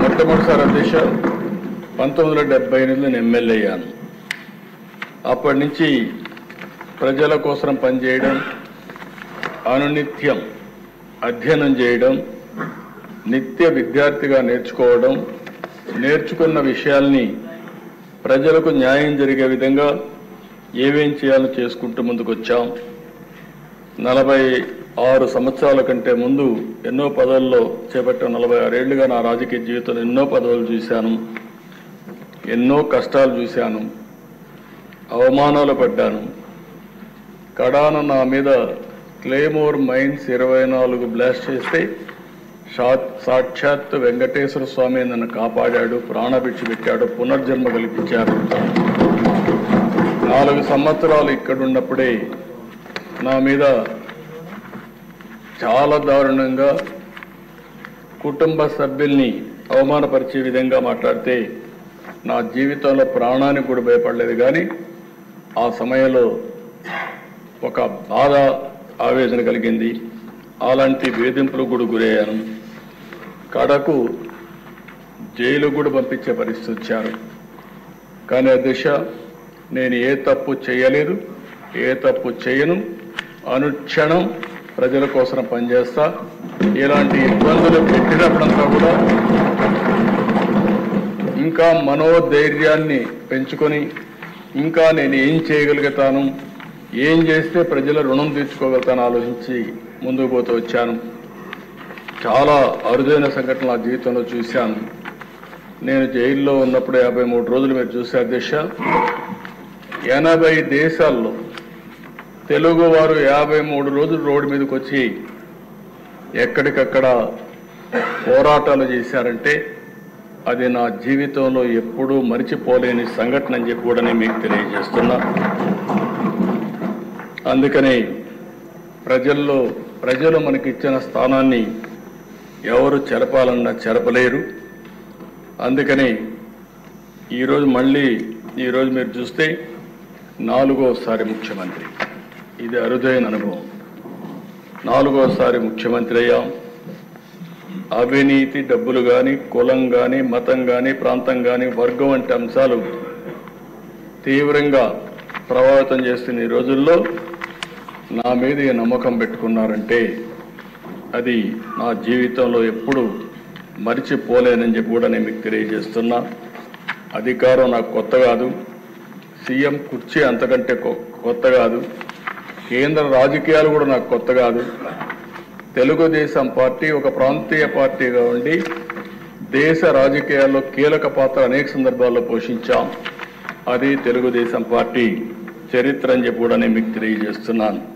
మొట్టమొదటిసారి అధ్యక్ష పంతొమ్మిది వందల డెబ్బై ఎనిమిదిలో నేను ఎమ్మెల్యే అయ్యాను అప్పటి నుంచి ప్రజల కోసం పనిచేయడం అనునిత్యం అధ్యయనం చేయడం నిత్య విద్యార్థిగా నేర్చుకోవడం నేర్చుకున్న విషయాల్ని ప్రజలకు న్యాయం జరిగే విధంగా ఏమేం చేయాలో చేసుకుంటూ ముందుకొచ్చాం నలభై ఆరు సంవత్సరాల కంటే ముందు ఎన్నో పదవుల్లో చేపట్టిన నలభై ఆరేళ్లుగా నా రాజకీయ జీవితంలో ఎన్నో పదవులు చూశాను ఎన్నో కష్టాలు చూశాను అవమానాలు పడ్డాను కడాన నా మీద క్లేమోర్ మైన్స్ ఇరవై నాలుగు బ్లాస్ట్ చేస్తే సా- సాక్షాత్ వెంకటేశ్వర స్వామి నన్ను కాపాడాడు ప్రాణభిక్ష పెట్టాడు పునర్జన్మ కల్పించారు నాలుగు సంవత్సరాలు ఇక్కడున్నప్పుడే నా మీద చాలా దారుణంగా కుటుంబ సభ్యుల్ని అవమానపరిచే విధంగా మాట్లాడితే నా జీవితంలో ప్రాణానికి కూడా భయపడలేదు కానీ ఆ సమయంలో ఒక బాధ ఆవేదన కలిగింది అలాంటి వేధింపులకు కూడా గురయ్యాను కడకు జైలు కూడా పంపించే పరిస్థితి వచ్చారు కానీ అధ్యక్ష నేను ఏ తప్పు చేయలేదు ఏ తప్పు చేయను అనుక్షణం ప్రజల కోసం పనిచేస్తా ఇలాంటి ఇబ్బందులు పెట్టినప్పుడంతా కూడా ఇంకా మనోధైర్యాన్ని పెంచుకొని ఇంకా నేను ఏం చేయగలుగుతాను ఏం చేస్తే ప్రజల రుణం తీర్చుకోగలుగుతాను ఆలోచించి ముందుకు పోతూ వచ్చాను చాలా అరుదైన సంఘటన నా జీవితంలో చూశాను నేను జైల్లో ఉన్నప్పుడు యాభై మూడు రోజులు మీరు చూసే అధ్యక్ష ఎనభై దేశాల్లో తెలుగు వారు యాభై మూడు రోజులు రోడ్డు మీదకి వచ్చి ఎక్కడికక్కడ పోరాటాలు చేశారంటే అది నా జీవితంలో ఎప్పుడూ మరిచిపోలేని సంఘటన అని చెప్పి కూడా నేను మీకు తెలియజేస్తున్నా అందుకని ప్రజల్లో ప్రజలు మనకి ఇచ్చిన స్థానాన్ని ఎవరు చెరపాలన్నా చెరపలేరు అందుకని ఈరోజు మళ్ళీ ఈరోజు మీరు చూస్తే నాలుగోసారి ముఖ్యమంత్రి ఇది అరుదైన అనుభవం నాలుగోసారి ముఖ్యమంత్రి అయ్యాం అవినీతి డబ్బులు కానీ కులం కానీ మతం కానీ ప్రాంతం కానీ వర్గం వంటి అంశాలు తీవ్రంగా ప్రభావితం చేస్తున్న ఈ రోజుల్లో నా మీద ఈ నమ్మకం పెట్టుకున్నారంటే అది నా జీవితంలో ఎప్పుడు మరిచిపోలేనని చెప్పి కూడా నేను మీకు తెలియజేస్తున్నా అధికారం నాకు కొత్త కాదు సీఎం కుర్చీ అంతకంటే కొ- కొత్త కాదు కేంద్ర రాజకీయాలు కూడా నాకు కొత్త కాదు తెలుగుదేశం పార్టీ ఒక ప్రాంతీయ పార్టీగా ఉండి దేశ రాజకీయాల్లో కీలక పాత్ర అనేక సందర్భాల్లో పోషించాం అది తెలుగుదేశం పార్టీ చరిత్ర అని చెప్పి కూడా నేను మీకు తెలియజేస్తున్నాను